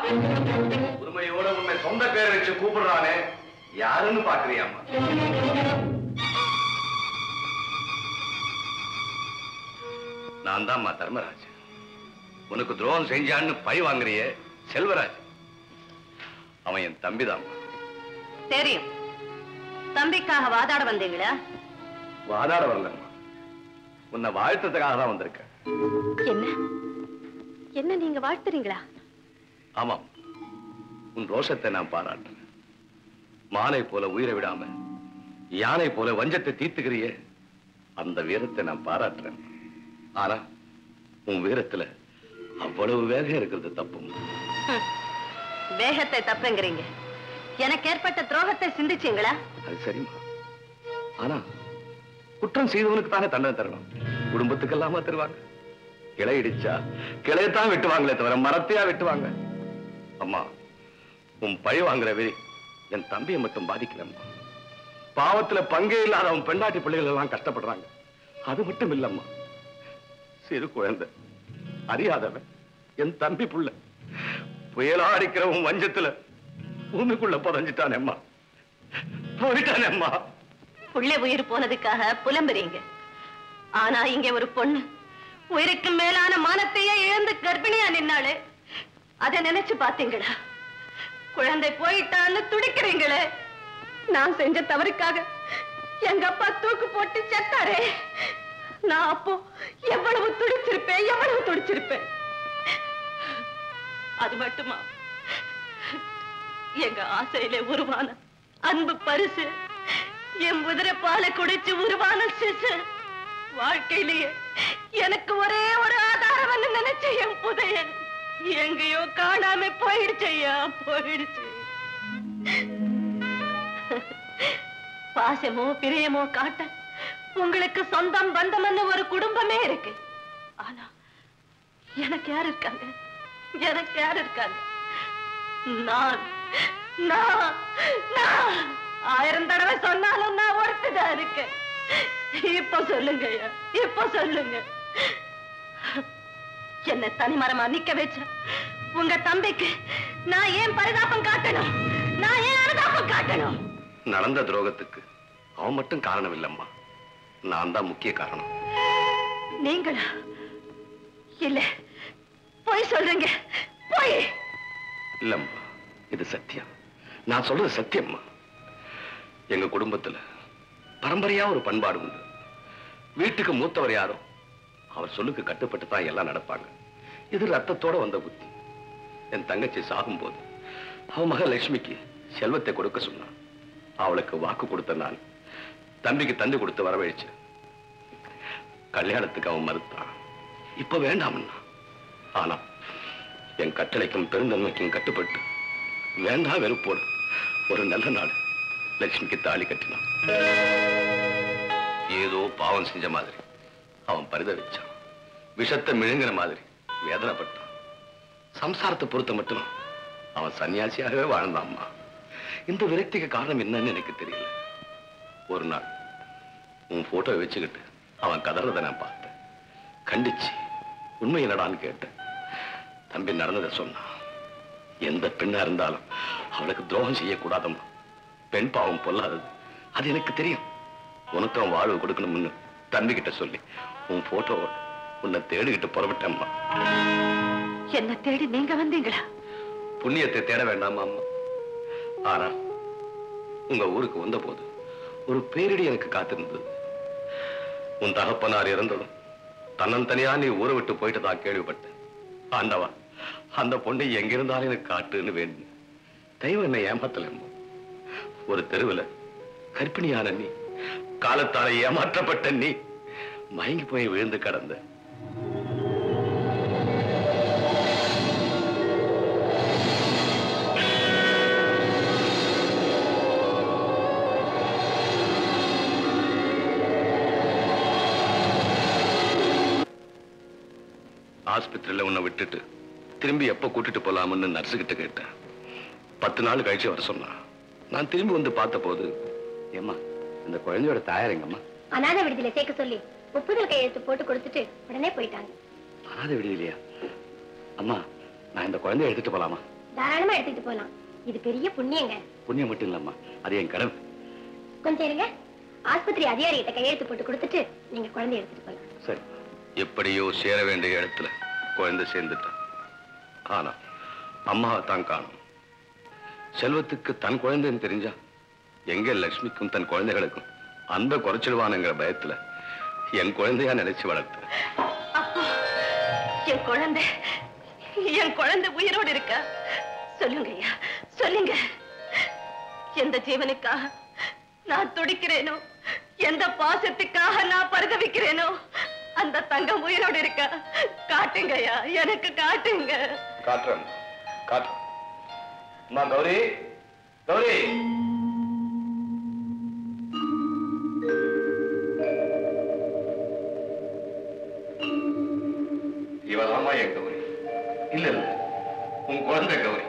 உரிமையோட உன்னை சொந்த பேரை வச்சு கூப்பிடுறானே யாருன்னு பாக்குறியாமா நான் தான்மா தர்மராஜ் உனக்கு துரோகம் செஞ்சான்னு பழி வாங்குறியே செல்வராஜ் அவன் என் தம்பிதாம்மா தெரியும் தம்பிக்காக வாதாட வந்தீங்களா வாதாட வரலம்மா உன்னை வாழ்த்ததுக்காக தான் வந்திருக்கேன் என்ன என்ன நீங்க வாழ்த்துறீங்களா ஆமாம் உன் ரோஷத்தை நான் பாராட்டுறேன் மானை போல உயிரை விடாம யானை போல வஞ்சத்தை தீர்த்துக்கிறியே அந்த வீரத்தை நான் பாராட்டுறேன் ஆனா உன் வீரத்துல அவ்வளவு வேகம் இருக்கிறது தப்பும் ஹம். வேகத்தை தப்புங்கிறீங்க எனக்கு ஏற்பட்ட துரோகத்தை சிந்திச்சீங்களா அது சரிம்மா ஆனா குற்றம் செய்தவனுக்கு தானே தண்டனை தரணும் குடும்பத்துக்கு எல்லாமா தருவாங்க கிளை இடிச்சா கிளையத்தான் வெட்டுவாங்களே தவிர மரத்தையா வெட்டுவாங்க அம்மா உன் பழி வாங்குற வெறி என் தம்பியை மட்டும் பாதிக்கலம்மா பாவத்துல பங்கே இல்லாத அவன் பெண்டாட்டி பிள்ளைகள் எல்லாம் கஷ்டப்படுறாங்க அது மட்டும் இல்லம்மா சிறு குழந்தை அறியாதவன் என் தம்பி புள்ள புயலா அடிக்கிற உன் வஞ்சத்துல பூமிக்குள்ள புதஞ்சிட்டானேம்மா போயிட்டானேம்மா புள்ளை உயிர் போனதுக்காக புலம்புறீங்க ஆனா இங்க ஒரு பொண்ணு உயிருக்கு மேலான மானத்தையே இழந்து கர்ப்பிணியா நின்னாளே அதை நினைச்சு பாத்தீங்களா குழந்தை போயிட்டான்னு துடிக்கிறீங்களே நான் செஞ்ச தவறுக்காக எங்க அப்பா தூக்கு போட்டு செத்தாரே நான் அப்போ எவ்வளவு துடிச்சிருப்பேன் எவ்வளவு துடிச்சிருப்பேன் அது மட்டுமா எங்க ஆசையில உருவான அன்பு பரிசு என் குதிரை பாலை குடிச்சு உருவான சிசு வாழ்க்கையிலேயே எனக்கு ஒரே ஒரு ஆதாரம் நினைச்ச என் புதையல் எங்கேயோ காணாம போயிடுச்சு ஐயா போயிடுச்சு பாசமோ பிரியமோ காட்ட உங்களுக்கு சொந்தம் பந்தம்னு ஒரு குடும்பமே இருக்கு ஆனா எனக்கு யார் இருக்காங்க எனக்கு யார் இருக்காங்க நான் நான் நான் ஆயிரம் தடவை சொன்னாலும் நான் ஒருத்துதான் இருக்கேன் இப்ப சொல்லுங்க ஐயா இப்ப சொல்லுங்க என்ன தனிமரமா நிக்க வச்ச உங்க தம்பிக்கு நான் ஏன் பரிதாபம் காட்டணும் நான் ஏன் அனுதாபம் காட்டணும் நடந்த துரோகத்துக்கு அவன் மட்டும் காரணம் இல்லம்மா நான் தான் முக்கிய காரணம் நீங்களா இல்ல போய் சொல்றீங்க போய் இல்லம்மா இது சத்தியம் நான் சொல்றது சத்தியம்மா எங்க குடும்பத்துல பரம்பரையா ஒரு பண்பாடு உண்டு வீட்டுக்கு மூத்தவர் யாரோ அவர் சொல்லுக்கு கட்டுப்பட்டு தான் எல்லாம் நடப்பாங்க இது ரத்தத்தோட வந்த புத்தி என் தங்கச்சி சாகும்போது அவன் மக லட்சுமிக்கு செல்வத்தை கொடுக்க சொன்னான் அவளுக்கு வாக்கு கொடுத்த நான் தம்பிக்கு தந்து கொடுத்து வரவழைச்சு கல்யாணத்துக்கு அவன் மறுத்தான் இப்ப வேண்டாம்னா ஆனா என் கட்டளைக்கும் பெருந்தன்மைக்கும் கட்டுப்பட்டு வேண்டா வெறுப்போடு ஒரு நல்ல நாள் லட்சுமிக்கு தாலி கட்டினான் ஏதோ பாவம் செஞ்ச மாதிரி அவன் பரிதவிச்சான் விஷத்தை மிழுங்கின மாதிரி வேதனைப்பட்டான் சம்சாரத்தை பொறுத்த மட்டும் அவன் சன்னியாசியாகவே வாழ்ந்தாம்மா இந்த விரக்திக்கு காரணம் என்னன்னு எனக்கு தெரியல ஒரு நாள் உன் போட்டோவை வச்சுக்கிட்டு அவன் கதறதை நான் பார்த்தேன் கண்டிச்சு உண்மை என்னடான்னு கேட்டேன் தம்பி நடந்ததை சொன்னான் எந்த பெண்ணா இருந்தாலும் அவளுக்கு துரோகம் செய்யக்கூடாதம்மா பெண் பாவம் பொல்லாதது அது எனக்கு தெரியும் உனக்கு அவன் வாழ்வு கொடுக்கணும்னு தம்பி கிட்ட சொல்லி உன் போட்டோவை உன்னை தேடிக்கிட்டு புறப்பட்டேம்மா என்ன தேடி நீங்க வந்தீங்களா புண்ணியத்தை தேட வேண்டாமா அம்மா ஆனா உங்க ஊருக்கு வந்த போது ஒரு பேரிடி எனக்கு காத்திருந்தது உன் தகப்பனார் இறந்ததும் தன்னந்தனியா நீ ஊரை விட்டு போயிட்டு தான் கேள்விப்பட்டேன் ஆண்டவா அந்த பொண்ணை எங்க இருந்தாலும் எனக்கு காட்டுன்னு வேண்டும் தெய்வம் என்னை ஏமாத்தலம்மா ஒரு தெருவுல கர்ப்பிணியான நீ காலத்தால ஏமாற்றப்பட்ட நீ மயங்கி போய் விழுந்து கடந்த ஆஸ்பத்திரியில உன்னை விட்டுட்டு திரும்பி எப்ப கூட்டிட்டு போலாம்னு நர்ஸு கிட்ட கேட்டேன் பத்து நாள் கழிச்சு வர சொன்னா நான் திரும்பி வந்து பார்த்த போது ஏம்மா இந்த குழந்தையோட தாயார் எங்கம்மா அனாதை விடுதியில சேர்க்க சொல்லி ஒப்புதல் கையெழுத்து போட்டு கொடுத்துட்டு உடனே போயிட்டாங்க அனாதை விடுதிலையா அம்மா நான் இந்த குழந்தைய எடுத்துட்டு போலாமா தாராளமா எடுத்துட்டு போலாம் இது பெரிய புண்ணியங்க புண்ணியம் மட்டும் இல்லம்மா அது என் கடமை கொஞ்சம் இருங்க ஆஸ்பத்திரி அதிகாரிகிட்ட கையெழுத்து போட்டு கொடுத்துட்டு நீங்க குழந்தை எடுத்துட்டு போலாம் சரி எப்படியோ சேர வேண்டிய இடத்துல குழந்தை சேர்ந்துட்டான் ஆனா அம்மாவை தான் காணும் செல்வத்துக்கு தன் குழந்தைன்னு தெரிஞ்சா எங்க லட்சுமிக்கும் தன் குழந்தைகளுக்கும் அந்த குறைச்சிடுவானுங்கிற பயத்துல என் குழந்தையா நினைச்சு வளர்த்தேன் அப்பா என் குழந்தை என் குழந்தை உயிரோடு இருக்கா சொல்லுங்க ஐயா சொல்லுங்க எந்த ஜீவனுக்காக நான் துடிக்கிறேனோ எந்த பாசத்துக்காக நான் பரிதவிக்கிறேனோ அந்த தங்கம் உயிரோடு இருக்கா காட்டுங்க ஐயா எனக்கு காட்டுங்க காட்டுறேன் காட்டுறேன் அம்மா கௌரி கௌரி இவதாம்மா என் கௌரி இல்ல இல்ல உன் குழந்தை கௌரி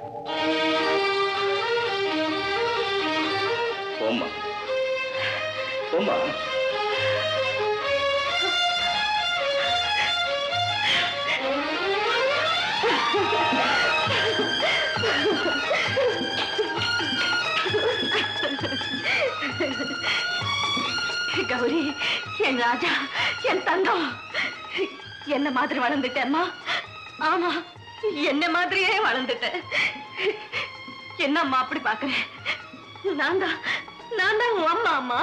போம்மா போம்மா கௌரி என் ராஜா என் தங்கம் என்ன மாதிரி வளர்ந்துட்டேம்மா ஆமா என்ன மாதிரியே வளர்ந்துட்டேன் என்னம்மா அப்படி பாக்குறேன் நான் தான் நான் தான் உன் அம்மா அம்மா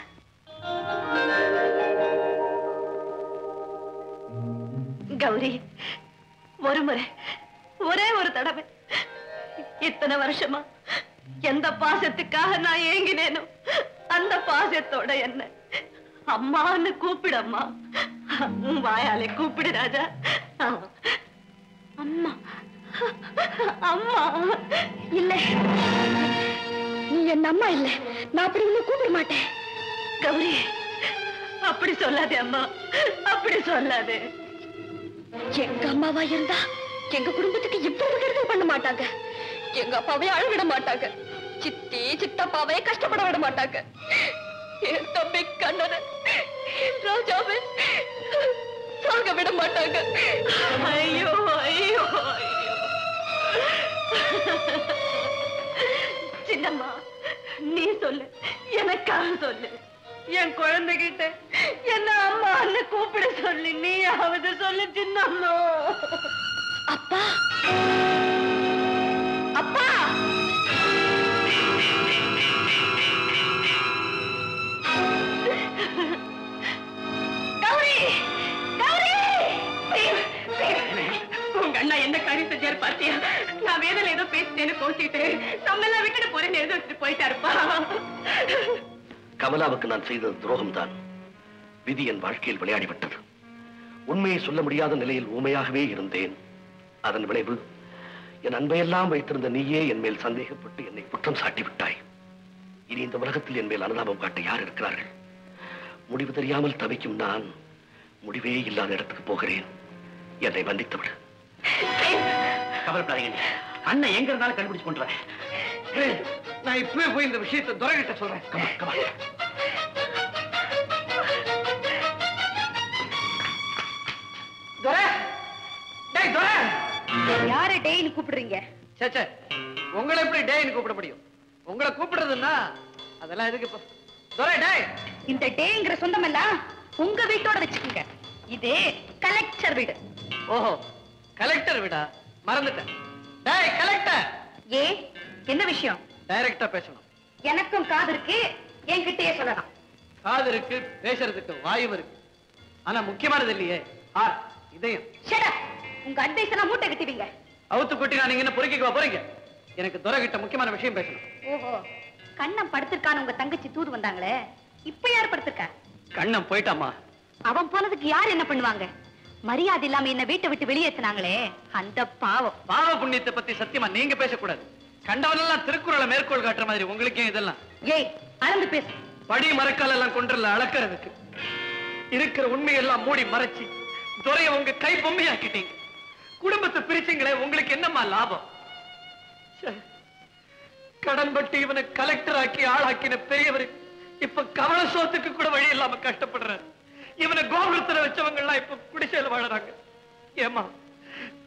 கௌரி ஒரு முறை ஒரே ஒரு தடவை இத்தனை வருஷமா எந்த பாசத்துக்காக நான் ஏங்கினேனோ அந்த பாசத்தோட என்ன அம்மான்னு கூப்பிடம்மா உன் வாயாலே கூப்பிடு ராஜா அம்மா அம்மா இல்ல நீ என் அம்மா இல்ல நான் அப்படி ஒண்ணு கூப்பிட மாட்டேன் கௌரி அப்படி சொல்லாதே அம்மா அப்படி சொல்லாதே எங்க அம்மாவா இருந்தா எங்க குடும்பத்துக்கு இவ்வளவு கெடுதல் பண்ண மாட்டாங்க எங்க அப்பாவை அழ விட மாட்டாங்க சித்தி சித்தப்பாவை கஷ்டப்பட விட மாட்டாங்க என் தம்பி கண்ணனை என் ராஜாவை சாக விட மாட்டாங்க ஐயோ ஐயோ ஐயோ சின்னம்மா நீ சொல்லு எனக்காக சொல்லு என் குழந்தைகிட்ட என்ன அம்மான்னு கூப்பிட சொல்லி நீயாவது சொல்லு சின்னம்மா அப்பா அப்பா கௌரி கௌரி உங்க அண்ணா என்ன காரியம் செஞ்சாரு பாத்தியா நான் வேதனை ஏதோ பேசிட்டேன்னு கோச்சிட்டு நம்ம எல்லாம் விட்டுட்டு போறேன்னு எழுதி வச்சுட்டு போயிட்டாருப்பா கமலாவுக்கு நான் செய்தது துரோகம்தான் விதி என் வாழ்க்கையில் விளையாடிவிட்டது உண்மையை சொல்ல முடியாத நிலையில் ஊமையாகவே இருந்தேன் அதன் விளைவு என் அன்பையெல்லாம் வைத்திருந்த நீயே என் மேல் சந்தேகப்பட்டு என்னை குற்றம் சாட்டி விட்டாய் இனி இந்த உலகத்தில் என் மேல் அனுதாபம் காட்ட யார் இருக்கிறார்கள் முடிவு தெரியாமல் தவிக்கும் நான் முடிவே இல்லாத இடத்துக்கு போகிறேன் என்னை வந்தித்து விடு கவலைப்படாதீங்க அண்ணன் எங்க இருந்தாலும் கண்டுபிடிச்சு கொண்டுறேன் நான் இப்பவே போய் இந்த விஷயத்தை துரைகிட்ட சொல்றேன் கமா கமா துரை டேய் துரை யார டெய்லி கூப்பிடுறீங்க சே சே உங்களை எப்படி டேய்னு கூப்பிட முடியும் உங்களை கூப்பிடுறதுன்னா அதெல்லாம் எதுக்கு இப்போ துரை டேய் இந்த டேங்கிற சொந்தம் எல்லாம் உங்க வீட்டோட வச்சுக்கோங்க இது கலெக்டர் வீடு ஓஹோ கலெக்டர் விடா மறந்துட்டேன் டேய் கலெக்டர் ஏ என்ன விஷயம் டைரக்டா பேசணும் எனக்கும் காது இருக்கு என்கிட்டயே சொல்லலாம் காது இருக்கு பேசுறதுக்கு வாயும் இருக்கு ஆனா முக்கியமானது இல்லையே ஆ இதயம் ஷட் உங்க அட்வைஸ் எல்லாம் மூட்டை கட்டுவீங்க அவுத்து கொட்டி நான் இங்க பொறுக்கிக்குவா போறீங்க எனக்கு துரை கிட்ட முக்கியமான விஷயம் பேசணும் ஓஹோ கண்ணம் படுத்திருக்கான்னு உங்க தங்கச்சி தூது வந்தாங்களே இப்ப யார் படுத்திருக்கா கண்ணம் போயிட்டாமா அவன் போனதுக்கு யார் என்ன பண்ணுவாங்க மரியாதை இல்லாம என்ன வீட்டை விட்டு வெளியேத்துனாங்களே அந்த பாவம் பாவ புண்ணியத்தை பத்தி சத்தியமா நீங்க பேசக்கூடாது கண்டவனெல்லாம் திருக்குறளை மேற்கோள் காட்டுற மாதிரி உங்களுக்கே இதெல்லாம் ஏய் அளந்து பேசு படி மரக்கால் எல்லாம் கொண்டுல அளக்கிறதுக்கு இருக்கிற உண்மையெல்லாம் மூடி மறைச்சு துறைய உங்க கை பொம்மையாக்கிட்டீங்க குடும்பத்தை பிரிச்சீங்களே உங்களுக்கு என்னம்மா லாபம் ச்சே. கடன் பட்டு இவனை கலெக்டர் ஆக்கி ஆளாக்கின பெரியவர் இப்ப கவல சோத்துக்கு கூட வழி இல்லாம கஷ்டப்படுறாரு இவனை கோபுரத்துல வச்சவங்க எல்லாம் இப்ப குடிசையில வாழறாங்க ஏமா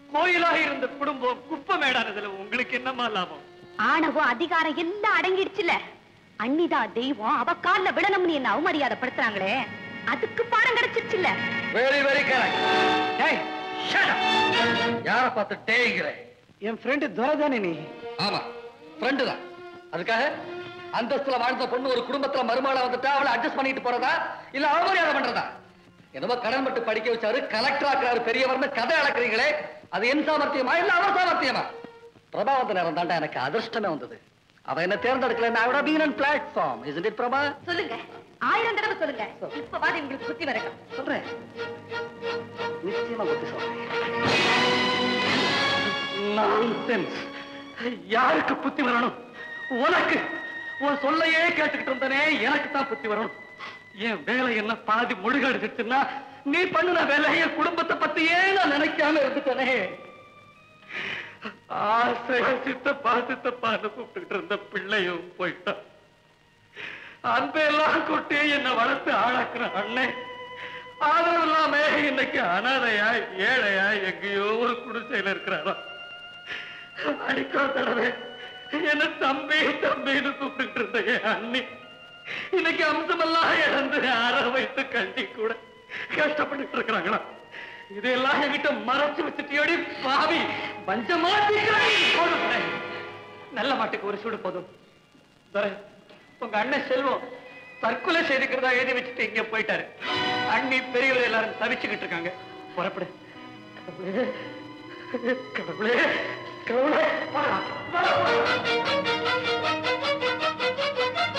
கோயிலாக இருந்த குடும்பம் குப்பமேடானதுல உங்களுக்கு என்னமா லாபம் ஆணவம் அதிகாரம் எல்லாம் அடங்கிடுச்சுல அண்ணிதான் தெய்வம் அவ கால்ல விடணும்னு என்ன அவமரியாதைப்படுத்துறாங்களே அதுக்கு பாடம் கிடைச்சிருச்சுல்ல வெரி வெரி கரெக்ட் டேய் ஷட் அப் யார பார்த்து டேய்ங்கற என் ஃப்ரெண்டு துரை தானே நீ ஆமா ஃப்ரெண்டு தான் அதுக்காக அந்தஸ்துல வாழ்ந்த பொண்ணு ஒரு குடும்பத்துல மருமகளா வந்துட்டா அவளை அட்ஜஸ்ட் பண்ணிட்டு போறதா இல்ல அவமரியாதை பண்றதா என்னமோ கடன் மட்டும் படிக்க வச்சாரு கலெக்டர் ஆக்குறாரு பெரியவர்னு கதை அளக்குறீங்களே அது என் சாமர்த்தியமா இல்ல அவர் சாமர்த்தியமா பிரபாவந்த நேரம் தாண்டா எனக்கு அதிர்ஷ்டமே வந்தது அவ என்ன தேர்ந்தெடுக்கல I would have been on platform isn't it Prabha சொல்லுங்க ஆயிரம் தடவை சொல்லுங்க இப்ப வாதி உங்களுக்கு புத்தி வரட்டும் சொல்றேன் நிச்சயமா புத்தி சொல்றேன் நான்சென்ஸ் யாருக்கு புத்தி வரணும் உனக்கு உன் சொல்லையே கேட்டுக்கிட்டு இருந்தனே எனக்கு தான் புத்தி வரணும் என் வேலை என்ன பாதி முழுகடிச்சிட்டுன்னா நீ பண்ணுன வேலைய குடும்பத்தை பத்தியே நான் நினைக்காம இருந்துட்டனே ஆசைய சித்தப்பா சித்தப்பான்னு கூப்பிட்டுக்கிட்டு இருந்த பிள்ளையும் போயிட்டான் அன்பெல்லாம் கொட்டி என்னை வளர்த்து ஆளாக்குற அண்ணன் ஆதரவு இல்லாம இன்னைக்கு அனாதையா ஏழையா எங்கேயோ ஒரு குடிசையில இருக்கிறாரா அடிக்கோ தடவை என்ன தம்பி தம்பின்னு கூப்பிட்டு இருந்த என் அண்ணி இன்னைக்கு அம்சமெல்லாம் இழந்து ஆற வைத்து கட்டி கூட கஷ்டப்பட்டுட்டு இருக்கிறாங்களா இதெல்லாம் என்கிட்ட மறைச்சு வச்சுட்டியோடி பாவி பஞ்சமா போதும் நல்ல மாட்டுக்கு ஒரு சூடு போதும் துரை, உங்க அண்ணன் செல்வம் தற்கொலை செய்துக்கிறதா எழுதி வச்சுட்டு இங்க போயிட்டாரு அண்ணி பெரியவர் எல்லாரும் தவிச்சுக்கிட்டு இருக்காங்க புறப்படு கடவுளே கடவுளே கடவுளே வா, வா, வா.